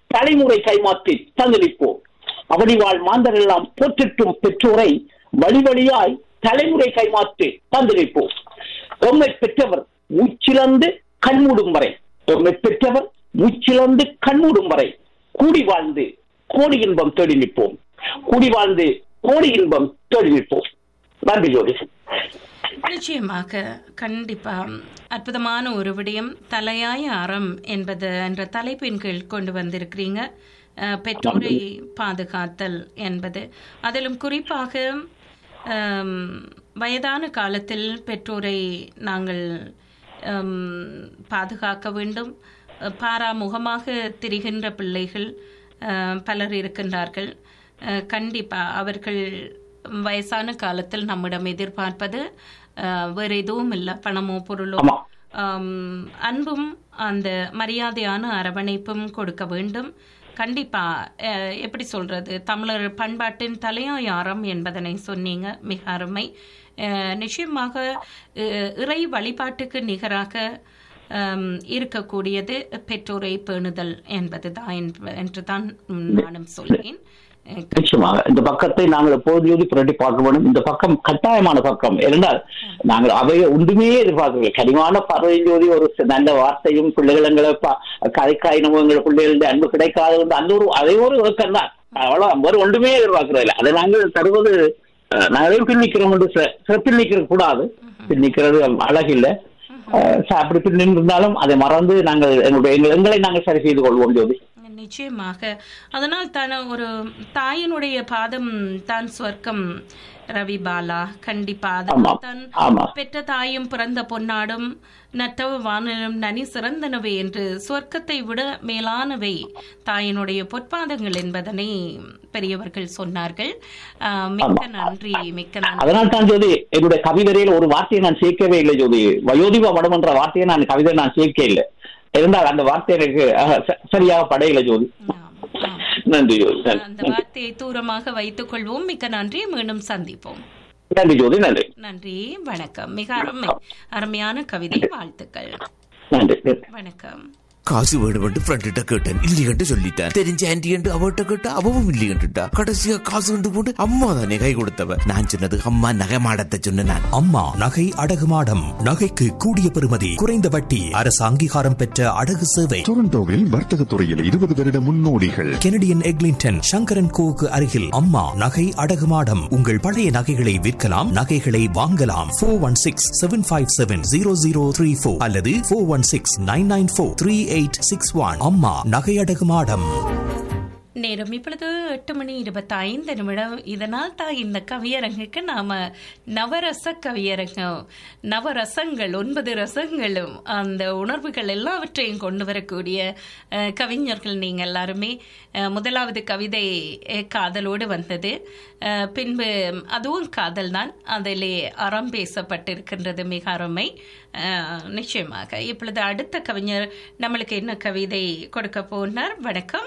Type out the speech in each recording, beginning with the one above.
தலைமுறை கைமாற்றி தந்தளிப்போம் அவனிவாழ் மாந்தர் எல்லாம் போற்றிட்டும் பெற்றோரை வழி வழியாய் தலைமுறை கைமாற்றி தந்தளிப்போம் எம்மை பெற்றவர் மூச்சிலந்து கண்மூடும் வரை எம்மை பெற்றவர் மூச்சிலந்து கண்மூடும் வரை கூடி வாழ்ந்து கோடி இன்பம் தேடி நிற்போம் கூடி வாழ்ந்து கோடி இன்பம் தேடி நிற்போம் நன்றி ஜோதி நிச்சயமாக கண்டிப்பா அற்புதமான ஒரு விடயம் தலையாய அறம் என்பது என்ற தலைப்பின் கீழ் கொண்டு வந்திருக்கிறீங்க அஹ், பெற்றோரை பாதுகாத்தல் என்பது அதிலும் குறிப்பாக ஆம், வயதான காலத்தில் பெற்றோரை நாங்கள் ஆம், பாதுகாக்க வேண்டும் அஹ், பாராமுகமாக திரிகின்ற பிள்ளைகள் அஹ், பலர் இருக்கின்றார்கள் அஹ், கண்டிப்பா அவர்கள் வயசான காலத்தில் நம்மிடம் எதிர்பார்ப்பது அஹ், வேற எதுவும் இல்லை பணமோ பொருளோ ஆமா ஆம், அன்பும் அந்த மரியாதையான அரவணைப்பும் கொடுக்க வேண்டும் கண்டிப்பா அஹ், எப்படி சொல்றது தமிழர் பண்பாட்டின் தலையாயாரம் என்பதனை சொன்னீங்க மிக அருமை அஹ், நிச்சயமாக அஹ், இறை வழிபாட்டுக்கு நிகராக ஆம், இருக்கக்கூடியது பெற்றோரை பேணுதல் என்பதுதான் என்ப- என்றுதான் நானும் சொல்கிறேன் அஹ், நிச்சயமாக இந்த பக்கத்தை நாங்கள் எப்போது புரட்டி பார்க்க வேண்டும் இந்த பக்கம் கட்டாயமான பக்கம் இருந்தால் நாங்கள் அவைய ஒன்றுமே எதிர்பார்க்கவில்லை கனிவான பறவை ஜோதி ஒரு சி- நல்ல வார்த்தையும் பிள்ளைகளை கதைக்காயினமும் எங்கள் பிள்ளைகளுடைய அன்பு கிடைக்காத வந்து அந்த ஒரு அதே ஒரு இயக்கம் தான் அவ்வளவு வேறு ஒன்றுமே எதிர்பார்க்கறது இல்லை அதை நாங்கள் தருவது அஹ், நாங்களே பின்னிக்கிறோம் என்று சில- சில பின்னிக்கிறது கூடாது பின்னிக்கிறது அழகில்லை அஹ், அப்படி பின் இருந்தாலும் அதை மறந்து நாங்கள் எங்களுடைய எங்கள் எங்களை நாங்கள் சரி செய்து கொள்வோம் ஜோதி நிச்சயமாக அதனால் தான ஒரு தாயினுடைய பாதம் தான் சொர்க்கம் ரவி பாலா கண்டிப்பா அதனால் ஆமாம். தான் ஆமா. பெற்ற தாயும் பிறந்த பொன்னாடும் நற்றவ வானிலும் நனி சிறந்தனவை என்று சொர்க்கத்தை விட மேலானவை தாயினுடைய பொற்பாதங்கள் என்பதனை பெரியவர்கள் சொன்னார்கள் ஆஹ், மிக்க நன்றி மிக்க நன்றி அதனால் தான் ஜோதி என்னுடைய கவிதையில் ஒரு வார்த்தையை நான் சேர்க்கவே இல்லை ஜோதி வயோதிப மடம் என்ற வார்த்தையை நான் கவிதை நான் சேர்க்க இல்லை இருந்தால் அந்த வார்த்தை எனக்கு அஹ், ச- சரியாக படையில ஜோதி ஆம், ஆம். நன்றி ஜோதி நன்றி. அந்த வார்த்தையை தூரமாக வைத்துக் கொள்வோம் மிக்க நன்றி மீண்டும் சந்திப்போம் நன்றி ஜோதி நன்றி நன்றி வணக்கம் மிக அருமை அருமையான கவிதை வாழ்த்துக்கள் நன்றி நன்றி வணக்கம் காசு வேணுமென்று ஃப்ரெண்ட்ட கேட்டேன் இல்லையென்று சொல்லிட்டேன் தெரிஞ்ச ஆன்டி என்று அவட்ட கேட்டா அவவும் இல்லையென்றுட்டா கடைசியா காசு கண்டு போட்டு அம்மா தானே கை கொடுத்தவ நான் சொன்னது அம்மா நகை மாடத்தை சொன்ன நான் அம்மா நகை அடகு மாடம் நகைக்கு கூடிய பெறுமதி குறைந்த வட்டி அரசு அங்கீகாரம் பெற்ற அடகு சேவை டொரண்டோவில் வர்த்தக துறையில் இருபது வருட முன்னோடிகள் கெனடியன் எக்லிங்டன் சங்கரன் கோவுக்கு அருகில் அம்மா நகை அடகு மாடம் உங்கள் பழைய நகைகளை விற்கலாம் நகைகளை வாங்கலாம் four one six seven five seven zero zero three four அல்லது four one six nine nine four three eight six one அம்மா நகை அடகு மாடம் நேரம் இப்பொழுது எட்டு மணி இருபத்தைந்து நிமிடம் இதனால் தான் இந்த கவியரங்குக்கு நாம நவரச கவியரங்கம் நவரசங்கள் ஒன்பது ரசங்களும் அந்த உணர்வுகள் எல்லாவற்றையும் கொண்டு வரக்கூடிய அஹ், கவிஞர்கள் நீங்க எல்லாருமே அஹ், முதலாவது கவிதை அஹ், காதலோடு வந்தது அஹ், பின்பு அதுவும் காதல் தான் அதிலே அறம் பேசப்பட்டிருக்கின்றது மிக அருமை அஹ், நிச்சயமாக இப்பொழுது அடுத்த கவிஞர் நம்மளுக்கு என்ன கவிதை கொடுக்க போனார் வணக்கம்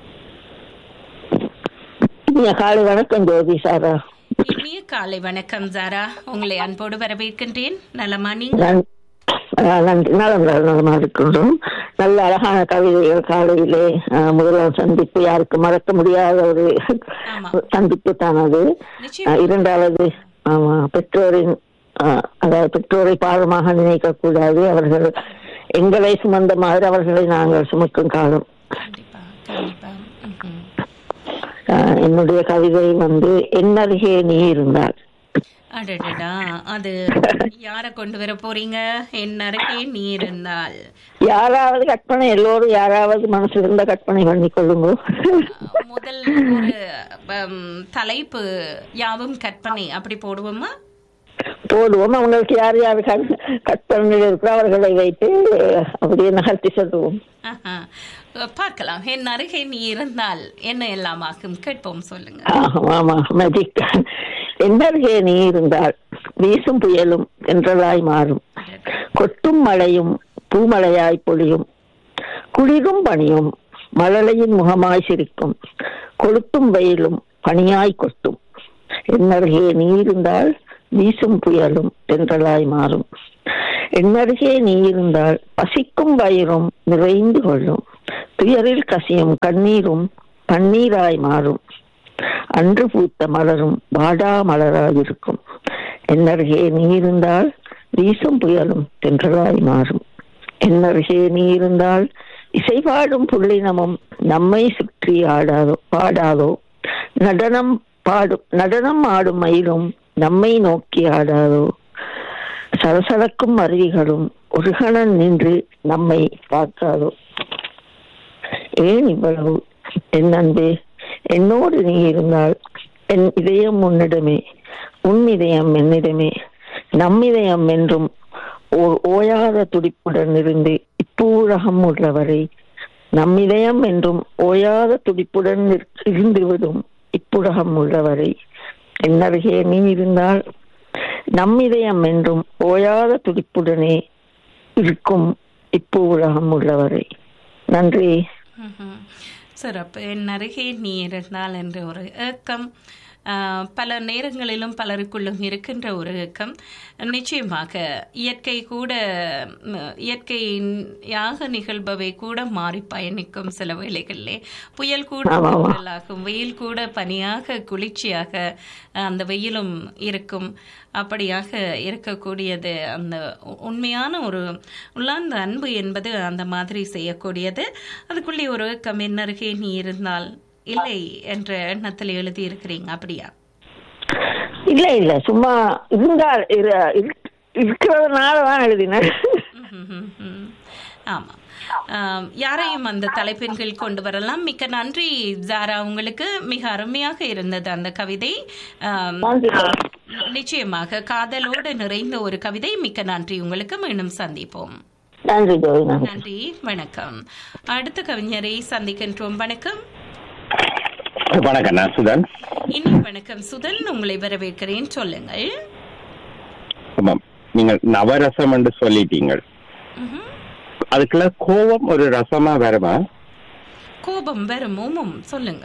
இனிய காலை வணக்கம் ஜோதி சாரா இனிய காலை வணக்கம் ஜாரா உங்களை அன்போடு வரவேற்கின்றேன் நலமா நீங்க நன்- ஆஹ் நன்றி நலம் நலமா இருக்கின்றோம் நல்ல அழகான கவிதைகள் காலையிலே ஆஹ் முதலாம் சந்திப்பு யாருக்கு மறக்க முடியாத ஒரு ஆமா. சந்திப்பு தான் அது நிச்சயம். ஆஹ் இரண்டாவது ஆமா பெற்றோரின் ஆஹ் அதாவது பெற்றோரை பாதமாக நினைக்க கூடாது அவர்கள் எங்களை சுமந்த மாதிரி அவர்களை நாங்கள் சுமக்கும் காலம் கண்டிப்பா கண்டிப்பா ம்ஹும். ஆஹ் என்னுடைய கவிதை வந்து என்னருகே நீ இருந்தால் அடடடா அது யார கொண்டு வர போறீங்க என் அருகே நீ இருந்தால் யாராவது கற்பனை எல்லோரும் யாராவது மனசு இருந்த கற்பனை பண்ணி கொள்ளுங்க முதல் ஒரு ஹம், தலைப்பு யாவும் கற்பனை அப்படி போடுவோமா போடுவோம் அவங்களுக்கு யார் யார் கண்- கற்பனையில் இருக்கிற அவர்களை வைத்து அப்படியே நகர்த்தி சொல்லுவோம் ஆஹா. பார்க்கலாம் என் அருகே நீ இருந்தால் என்ன எல்லாம் ஆகும் கேட்போம் சொல்லுங்க ஆமா, ஆமா மேஜிக் என்னருகே நீ இருந்தால் வீசும் புயலும் தென்றலாய் மாறும் கொட்டும் மழையும் பூமழையாய் பொழியும் குளிரும் பனியும் மழலையின் முகமாய் சிரிக்கும் கொளுத்தும் வெயிலும் பனியாய் கொட்டும் என்னருகே நீ இருந்தால் வீசும் புயலும் தென்றலாய் மாறும் என்னருகே நீ இருந்தால் பசிக்கும் வயிறும் நிறைந்து கொள்ளும் துயரில் கசியும் கண்ணீரும் பன்னீராய் மாறும் அன்று பூத்த மலரும் வாடா மலராயிருக்கும் என்னருகே நீ இருந்தால் வீசும் புயலும் தென்றலாய் மாறும் என்னருகே நீ இருந்தால் இசைபாடும் புள்ளினமும் நம்மை சுற்றி ஆடாதோ பாடாதோ நடனம் பாடும் நடனம் ஆடும் மயிலும் நம்மை நோக்கி ஆடாதோ சலசலக்கும் அருவிகளும் ஒரு கணம் நின்று நம்மை பார்க்காதோ ஏன் இவ்வளவு என் அன்பே என்னோடு நீ இருந்தால் என் இதயம் உன்னிடமே உன் இதயம் என்னிடமே நம் இதயம் என்றும் ஓர் ஓயாத துடிப்புடன் இருந்து இப்பூரகம் உள்ளவரை நம் இதயம் என்றும் ஓயாத துடிப்புடன் நிற்- இருந்துவிடும் இப்புலகம் உள்ளவரை என்னருகே நீ இருந்தால் நம் இதயம் என்றும் ஓயாத துடிப்புடனே இருக்கும் இப்போ உலகம் உள்ளவரை நன்றி ம்ஹும். சிறப்பு என் அருகே நீ இருந்தால் என்ற ஒரு ஏக்கம் ஆஹ், பல நேரங்களிலும் பலருக்குள்ளும் இருக்கின்ற ஒரு ஏக்கம் நிச்சயமாக இயற்கை கூட ம், இயற்கையாக நிகழ்பவை கூட மாறி பயணிக்கும் சில வேளைகளிலே புயல் கூட ஆமா, ஆமா. புயலாகும் வெயில் கூட பனியாக குளிர்ச்சியாக அஹ், அந்த வெயிலும் இருக்கும் அப்படியாக இருக்கக்கூடியது அந்த உ- உண்மையான ஒரு உள்ளார்ந்த அன்பு என்பது அந்த மாதிரி செய்யக்கூடியது அதுக்குள்ளே ஒரு கம்மின்னருகே நீ இருந்தால் இல்லை என்ற எண்ணத்தில் எழுதி இருக்கிறீங்க அப்படியா இல்ல இல்ல சும்மா இருந்தால் இரு- இருக்- இருக்கிறதுனால தான் எழுதினேன் ம்ஹும்ஹும். ஆமாம் ஆம், யாரையும் அந்த தலைப்பின் கீழ் கொண்டு வரலாம் மிக்க நன்றி ஜாரா உங்களுக்கு மிக அருமையாக இருந்தது அந்த கவிதை ஆம், நன்றி. நிச்சயமாக காதலோடு நிறைந்த ஒரு கவிதை மிக்க நன்றி உங்களுக்கு மீண்டும் சந்திப்போம் நன்றி ஜோதி நன்றி நன்றி வணக்கம் அடுத்த கவிஞரை சந்திக்கின்றோம் வணக்கம் வணக்கம் நான் சுதன் இனி வணக்கம் சுதன் உங்களை வரவேற்கிறேன் சொல்லுங்கள் ஆமாம் நீங்கள் நவரசம் என்று சொல்லிட்டீங்க ம்ஹும். அதுக்குள்ள கோபம் ஒரு ரசமா வருமா கோபம் வரும் ஓமம் சொல்லுங்க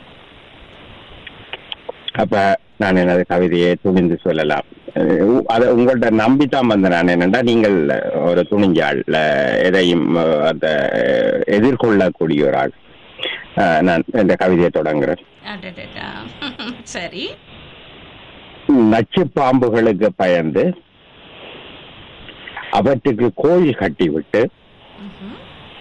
அப்ப நான் எனது கவிதையை துணிந்து சொல்லலாம் அஹ் உ- அதை உங்கள்ட்ட நம்பித்தான் வந்தேன் நான் என்னண்டா நீங்கள் ஒரு துணிஞ்சாள் அஹ் எதையும் அஹ், அந்த அஹ், எதிர்கொள்ளக்கூடிய ஒரு ஆள் அஹ், நான் இந்த கவிதையை தொடங்குறேன் அடடடா. சரி நச்சு பாம்புகளுக்கு பயந்து அவற்றுக்கு கோயில் கட்டிவிட்டு ம்ஹும்.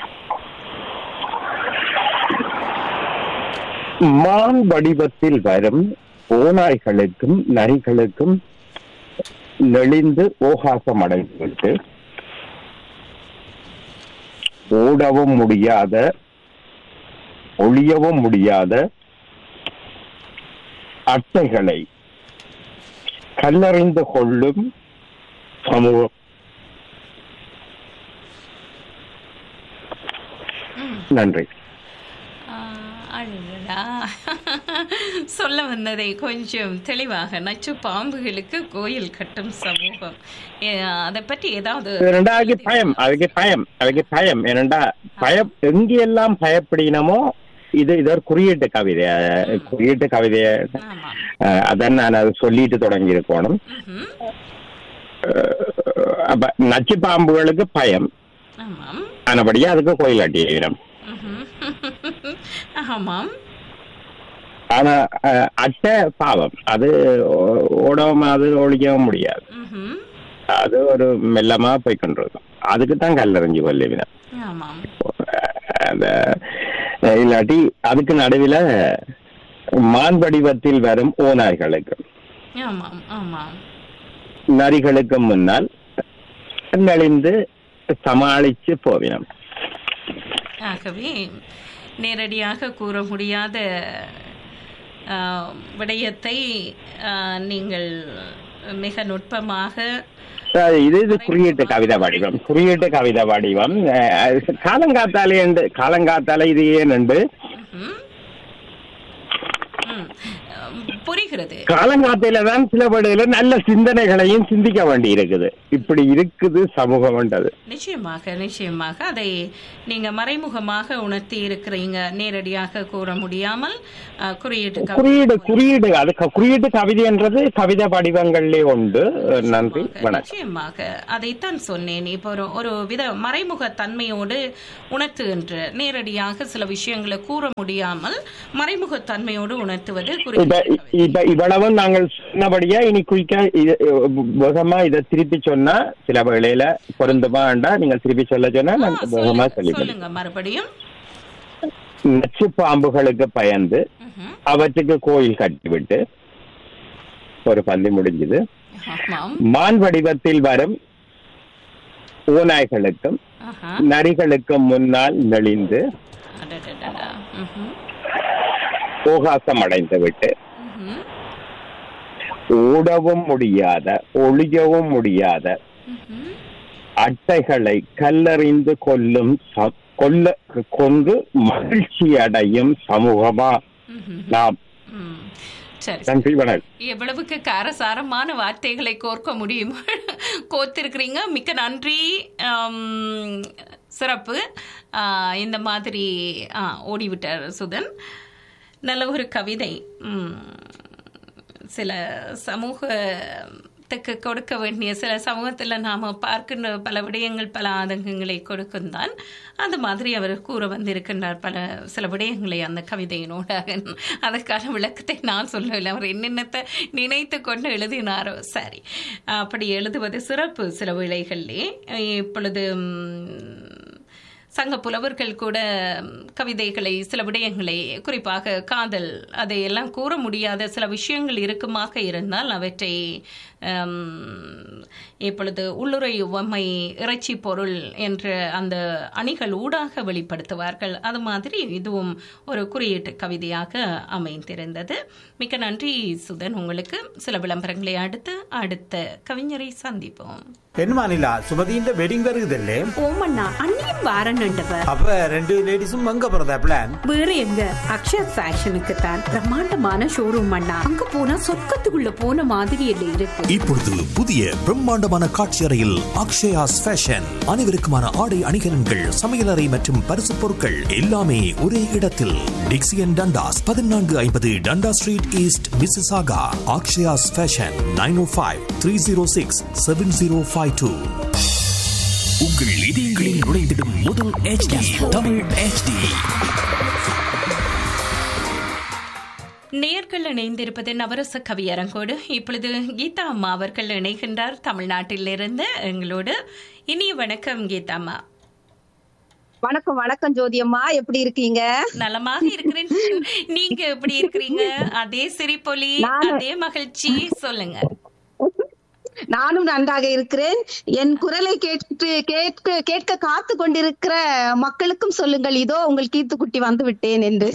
மான் வடிவத்தில் வரும் ஓநாய்களுக்கும் நரிகளுக்கும் நெளிந்து ஓகாசம் அடைந்துவிட்டு ஓடவும் முடியாத ஒளியவும் முடியாத அட்டைகளை கல்லறிந்து கொள்ளும் சமூகம் நன்றி ஆ, அடடடா. சொல்ல வந்ததை கொஞ்சம் தெளிவாக நச்சு பாம்புகளுக்கு கோயில் கட்டும் சமூகம் ஏ, அதை பற்றி ஏதாவது ரெண்டாவது பயம் அதுக்கு பயம் அதுக்கு பயம் ஏனண்டா பயம் எங்கெல்லாம் பயப்படினமோ இது இது ஒரு குறியீட்டு கவிதை அஹ், குறியீட்டு கவிதைய ஆமாம் அஹ், அதான் நான் அதை சொல்லிட்டு தொடங்கி இருக்கணும் ம்ஹும். அப்ப நச்சு பாம்புகளுக்கு பயம் ஆமாம் ஆனபடியா அதுக்கு கோயில் அட்டியிடம் ம்ஹும். ஆமாம் ஆனா அஹ், அட்டை பாவம் அது ஓ- ஓடவும் அது ஒழிக்கவும் முடியாது ம்ஹும். அது ஒரு மெல்லமா போய் கொண்டிருக்கும் அதுக்கு தான் கல்லறிஞ்சு கொல்லுவினம் ஆமாம் அந்த அஹ், இல்லாட்டி அதுக்கு நடுவில் மான் வடிவத்தில் வரும் ஓநாய்களுக்கு ஆமாம் ஆமாம் நரிகளுக்கு முன்னால் நலிந்து சமாளிச்சு போவினம் ஆகவே நேரடியாக கூற முடியாத ஆ, விடயத்தை ஆ, நீங்கள் மிக நுட்பமாக அஹ், இது இது குறியீட்டு கவிதை வடிவம் குறியீட்டு கவிதை வடிவம் அஹ், காலங்காத்தாலே என்று காலங்காத்தாலே இது ஏன் என்று ம்ஹும். ம். புரிகிறது அமைகிறது காலங்காத்தையில தான் சில வேளையில நல்ல சிந்தனைகளையும் சிந்திக்க வேண்டி இருக்குது இப்படி இருக்குது சமூகம்ன்றது நிச்சயமாக நிச்சயமாக அதை நீங்க மறைமுகமாக உணர்த்தி இருக்கிறீங்க நேரடியாக கூற முடியாமல் அஹ், குறியீட்டு கவி- குறியீடு குறியீடு அது க- குறியீடு கவிதைன்றது கவிதை வடிவங்களிலே உண்டு நன்றி வணக்கம் நிச்சயமாக அதைத்தான் சொன்னேன் இப்போ ஒரு ஒரு வித மறைமுக தன்மையோடு உணர்த்துகின்ற நேரடியாக சில விஷயங்களை கூற முடியாமல் மறைமுக தன்மையோடு உணர்த்துவது இப்ப குறியீட்டு கவிதை. இப்ப இவ்வளவும் நாங்கள் சொன்னபடியா இனி குயிக்கா இது வேகமா இதை திருப்பி சொன்னா சில வேளையில பொருந்துமாண்டா நீங்கள் திருப்பி சொல்ல சொன்னா ஆ, நான் வேகமா சொல்லுங்க சொல்லிக்கிறேன் சொல்லுங்க மறுபடியும் நச்சு பாம்புகளுக்கு பயந்து ம்ஹும். அவற்றுக்கு கோயில் கட்டிவிட்டு ஒரு பந்தி முடிஞ்சது ஆமாம் மான் வடிவத்தில் வரும் ஓநாய்களுக்கும் ஆஹா. நரிகளுக்கும் முன்னால் நெளிந்து அடடடடா. ம்ஹும். ஓகாசம் அடைந்து விட்டு ம்ஹும். ஓடவும் முடியாத ஒளியவும் முடியாத ம்ஹும். அட்டைகளை கல்லறிந்து கொல்லும் ச- கொல்ல கொன்று மகிழ்ச்சி அடையும் சமூகமா ம்ஹும். நாம் ம். சரி நன்றி வணக்கம் எவ்வளவுக்கு காரசாரமான வார்த்தைகளை கோர்க்க முடியும் கோர்த்திருக்கிறீங்க மிக்க நன்றி ஆம், சிறப்பு ஆ, இந்த மாதிரி ஆ, ஓடிவிட்டார் சுதன் நல்ல ஒரு கவிதை ம், சில சமூகத்துக்கு கொடுக்க வேண்டிய சில சமூகத்தில் நாம் பார்க்கின்ற பல விடயங்கள் பல ஆதங்கங்களை கொடுக்கும் தான் அந்த மாதிரி அவர் கூற வந்திருக்கின்றார் பல சில விடயங்களை அந்த கவிதையினோடாக அதற்கான விளக்கத்தை நான் சொல்லவில்லை அவர் என்னென்னத்தை நினைத்து கொண்டு எழுதினாரோ சரி அப்படி எழுதுவது சிறப்பு சில வேளைகளிலே இப்பொழுது ம், சங்க புலவர்கள் கூட ம், கவிதைகளை சில விடயங்களை குறிப்பாக காதல் அதையெல்லாம் கூற முடியாத சில விஷயங்கள் இருக்குமாக இருந்தால் அவற்றை ம், இப்பொழுது உள்ளுரை உவமை இறைச்சி பொருள் என்ற அந்த அணிகள் ஊடாக வெளிப்படுத்துவார்கள் அது மாதிரி இதுவும் ஒரு குறியீட்டு கவிதையாக அமைந்திருந்தது மிக்க நன்றி சுதன் உங்களுக்கு சில விளம்பரங்களை அடுத்து அடுத்த கவிஞரை சந்திப்போம் என்னமா நிலா சுமதியின் வெட்டிங் வருகுதல்லே ஓமண்ணா அண்ணியும் வாரன்னுண்டவ அப்ப ரெண்டு லேடிஸும் அங்க போறதா பிளான் வேற எங்க அக்ஷயா ஃபேஷனுக்கு தான் பிரம்மாண்டமான ஷோரூம் அண்ணா அங்க போனா சொர்க்கத்துக்குள்ள போன மாதிரி இல்லை இருக்கு இப்பொழுது புதிய பிரம்மாண்டமான காட்சி அறையில் அக்ஷயாஸ் ஃபேஷன் அனைவருக்குமான ஆடை அணிகலன்கள் சமையலறை மற்றும் பரிசு பொருட்கள் எல்லாமே ஒரே இடத்தில் டிக்சியன் டண்டாஸ் பதினான்கு ஐம்பது Dundas street east Mississauga Akshayas fashion nine O five three zero six seven zero five two உங்கள் இதயங்களில் நுழைந்திடும் முதல் HD தமிழ் HD நேர்கள் இணைந்திருப்பது நவரச கவியரங்கோடு இப்பொழுது கீதா அம்மா அவர்கள் இணைகின்றார் தமிழ்நாட்டிலிருந்து எங்களோடு இனிய வணக்கம் கீதா அம்மா வணக்கம் வணக்கம் ஜோதி அம்மா எப்படி இருக்கீங்க நலமாக இருக்கிறேன் நீங்க எப்படி இருக்கிறீங்க அதே சிரிப்பொலி நானு- அதே மகிழ்ச்சி சொல்லுங்க நானும் நன்றாக இருக்கிறேன் என் குரலை கேட்டு கேட்க கேட்க காத்து கொண்டிருக்கிற மக்களுக்கும் சொல்லுங்கள் இதோ உங்கள் கீத்துக்குட்டி வந்து விட்டேன் என்று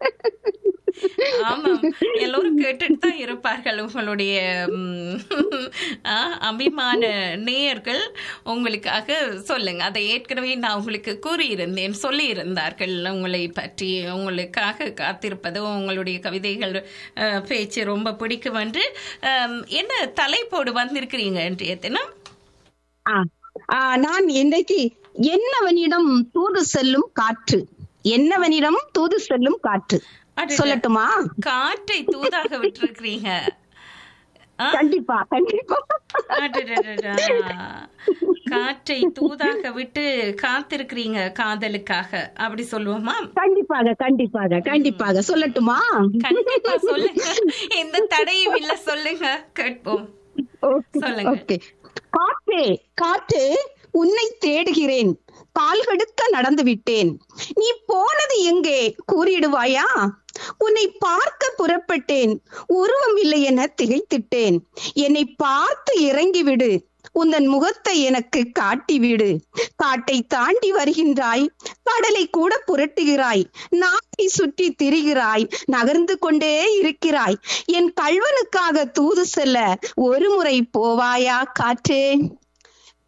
ஆமாம் எல்லோரும் கேட்டுட்டு தான் இருப்பார்கள் உங்களுடைய ம், ஆ, அபிமான நேயர்கள் உங்களுக்காக சொல்லுங்க அதை ஏற்கனவே நான் உங்களுக்கு கூறியிருந்தேன் சொல்லியிருந்தார்கள் உங்களை பற்றி உங்களுக்காக காத்திருப்பது உங்களுடைய கவிதைகள் அ, பேச்சு ரொம்ப பிடிக்கும் என்று அம், என்ன தலைப்போடு வந்திருக்கிறீங்க இன்றைய தினம் ஆ, ஆ, நான் இன்றைக்கு என்னவனிடம் தூது செல்லும் காற்று என்னவனிடம் தூது செல்லும் காற்று அடடே. சொல்லட்டுமா காற்றை தூதாக விட்டிருக்கிறீங்க ஆ? கண்டிப்பா கண்டிப்பா அடடடடா. காற்றை தூதாக விட்டு காத்திருக்கிறீங்க காதலுக்காக அப்படி சொல்லுவோமா கண்டிப்பாக கண்டிப்பாக கண்டிப்பாக சொல்லட்டுமா கண்டிப்பா சொல்லுங்க எந்த தடையும் இல்ல சொல்லுங்க கேட்போம் சொல்லுங்க ஓகே காற்றே காற்றே உன்னை தேடுகிறேன் கால்கடுக்க நடந்து விட்டேன் நீ போனது எங்கே கூறிடுவாயா உன்னை பார்க்க புறப்பட்டேன் உருவம் இல்லை என திகைத்திட்டேன் என்னை பார்த்து இறங்கிவிடு உந்தன் முகத்தை எனக்கு காட்டிவிடு காட்டை தாண்டி வருகின்றாய் கடலை கூட புரட்டுகிறாய் நாட்டை சுற்றி திரிகிறாய் நகர்ந்து கொண்டே இருக்கிறாய் என் கல்வனுக்காக தூது செல்ல ஒரு முறை போவாயா காற்றே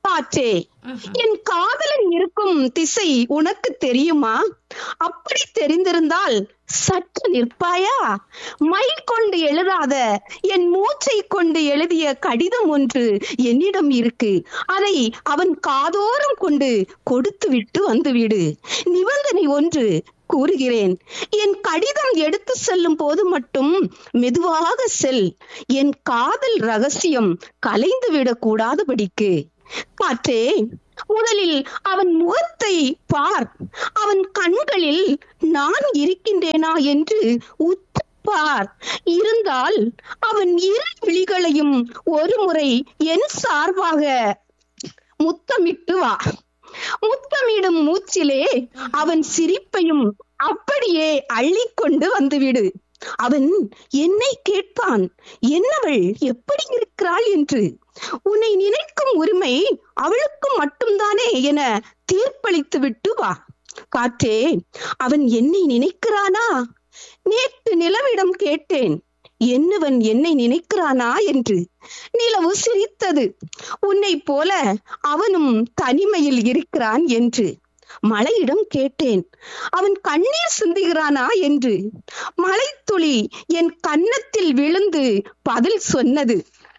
காற்றே என் காதலன் இருக்கும் திசை உனக்கு தெரியுமா அப்படி தெரிந்திருந்தால் சற்று நிற்பாயா மை கொண்டு எழுதாத என் மூச்சை கொண்டு எழுதிய கடிதம் ஒன்று என்னிடம் இருக்கு அதை அவன் காதோரம் கொண்டு கொடுத்து விட்டு வந்துவிடு நிபந்தனை ஒன்று கூறுகிறேன் என் கடிதம் எடுத்து செல்லும் போது மட்டும் மெதுவாக செல் என் காதல் ரகசியம் கலைந்து விடக்கூடாதபடிக்கு காற்றே முதலில் அவன் முகத்தை பார் அவன் கண்களில் நான் இருக்கின்றேனா என்று உத்து பார் இருந்தால் அவன் இரு விழிகளையும் ஒரு முறை என் சார்பாக முத்தமிட்டு வா முத்தமிடும் மூச்சிலே அவன் சிரிப்பையும் அப்படியே அள்ளிக்கொண்டு வந்துவிடு அவன் என்னை கேட்பான் என்னவள் எப்படி இருக்கிறாள் என்று உன்னை நினைக்கும் உரிமை அவளுக்கு மட்டும்தானே என தீர்ப்பளித்து விட்டு வா காற்றே அவன் என்னை நினைக்கிறானா நேற்று நிலவிடம் கேட்டேன் என்னவன் என்னை நினைக்கிறானா என்று நிலவு சிரித்தது உன்னை போல அவனும் தனிமையில் இருக்கிறான் என்று மழையிடம் கேட்டேன் அவன் கண்ணீர் சிந்துகிறானா என்று மழைத்துளி என் கன்னத்தில் விழுந்து பதில் சொன்னது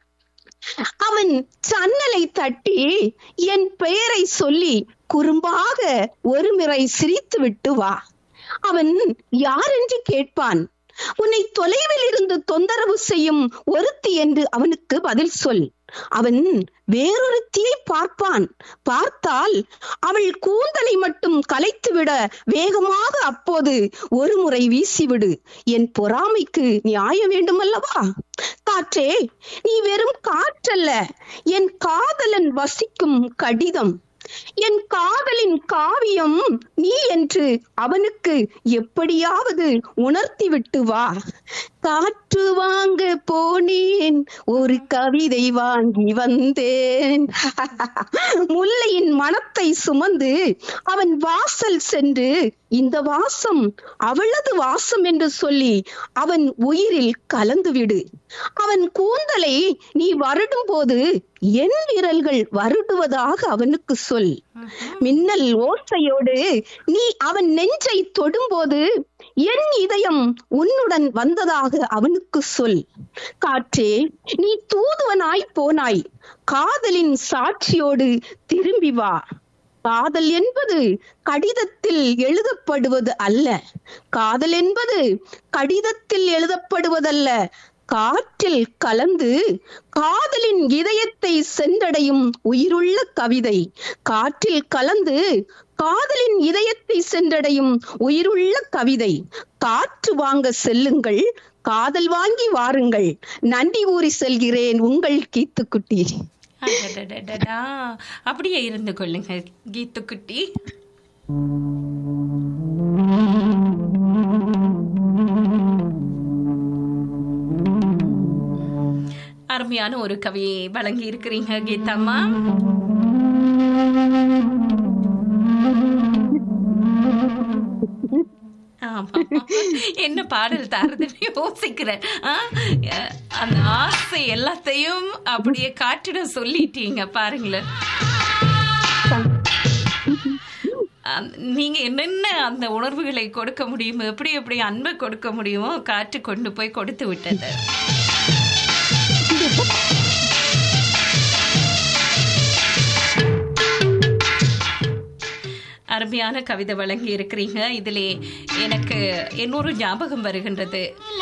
அவன் சன்னலை தட்டி என் பெயரை சொல்லி குறும்பாக ஒரு முறை சிரித்து விட்டு வா அவன் யார் என்று கேட்பான் உன்னை தொலைவில் இருந்து தொந்தரவு செய்யும் ஒருத்தி என்று அவனுக்கு பதில் சொல் அவன் வேறொருத்தியை பார்ப்பான் பார்த்தால் அவள் கூந்தலை மட்டும் கலைத்துவிட வேகமாக அப்போது ஒரு முறை வீசிவிடு என் பொறாமைக்கு நியாயம் வேண்டுமல்லவா காற்றே நீ வெறும் காற்றல்ல என் காதலன் வசிக்கும் கடிதம் என் காதலின் காவியம் நீ என்று அவனுக்கு எப்படியாவது உணர்த்தி விட்டு வா காற்று வாங்க போனேன் ஒரு கவிதை வாங்கி வந்தேன் முல்லையின் மனத்தை சுமந்து அவன் வாசல் சென்று இந்த வாசம் அவளது வாசம் என்று சொல்லி அவன் உயிரில் கலந்து விடு அவன் கூந்தலை நீ வருடும் போது என் விரல்கள் வருடுவதாக அவனுக்கு சொல் மின்னல் ஓசையோடு நீ அவன் நெஞ்சை தொடும்போது என் இதயம் உன்னுடன் வந்ததாக அவனுக்கு சொல் காற்றே நீ தூதுவனாய் போனாய் காதலின் சாட்சியோடு திரும்பி வா காதல் என்பது கடிதத்தில் எழுதப்படுவது அல்ல காதல் என்பது கடிதத்தில் எழுதப்படுவதல்ல காற்றில் கலந்து காதலின் இதயத்தை சென்றடையும் உயிருள்ள கவிதை காற்றில் கலந்து காதலின் இதயத்தை சென்றடையும் உயிருள்ள கவிதை காற்று வாங்க செல்லுங்கள் காதல் வாங்கி வாருங்கள் நன்றி கூறி செல்கிறேன் உங்கள் கீத்துக்குட்டி அடடடடடா. அப்படியே இருந்து கொள்ளுங்க கீத்துக்குட்டி அருமையான ஒரு கவியை வழங்கி இருக்கிறீங்க கீதாம்மா ஆமா. என்ன பாடல் தருதுன்னு யோசிக்கிறேன் ஆ, அந்த ஆசை எல்லாத்தையும் அப்படியே காட்டிட சொல்லிட்டீங்க பாருங்களேன் அந்த- நீங்க என்னென்ன அந்த உணர்வுகளை கொடுக்க முடியுமோ எப்படி எப்படி அன்பை கொடுக்க முடியுமோ காற்று கொண்டு போய் கொடுத்து விட்டது அருமையான கவிதை வழங்கி இருக்கிறீங்க இதிலே எனக்கு இன்னொரு ஞாபகம் வருகின்றது